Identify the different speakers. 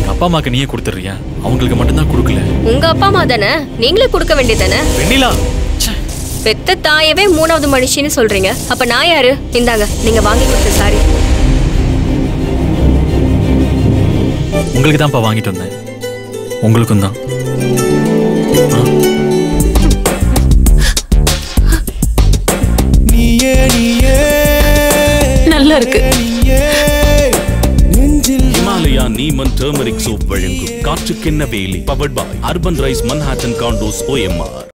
Speaker 1: அப்பா அம்மாக்கு நீயே கொடுத்துறியா அவங்களுக்கு மட்டும்தான் கொடுக்கல
Speaker 2: உங்க அப்பா அம்மா தானே நீங்களே கொடுக்க வேண்டியதானே
Speaker 1: வெண்ணிலா ச்சே.
Speaker 2: பெத்த தாயவே மூணாவது மனுஷின்னு சொல்றீங்க அப்ப நான் யாரு இந்தாங்க நீங்க வாங்கி கொடுத்த சாரி
Speaker 1: உங்களுக்கு தான்ப்பா வாங்கிட்டு வந்தேன் உங்களுக்கும் தான்
Speaker 3: நீயே நீயே
Speaker 4: நல்லா இருக்கு
Speaker 3: நீயே நெஞ்சில்
Speaker 5: ஹிமாலயா நீமன் டர்மரிக் சோப் வழங்கும் காற்றுக்கென்ன வேலி powered by Urban Rise Manhattan Condos OMR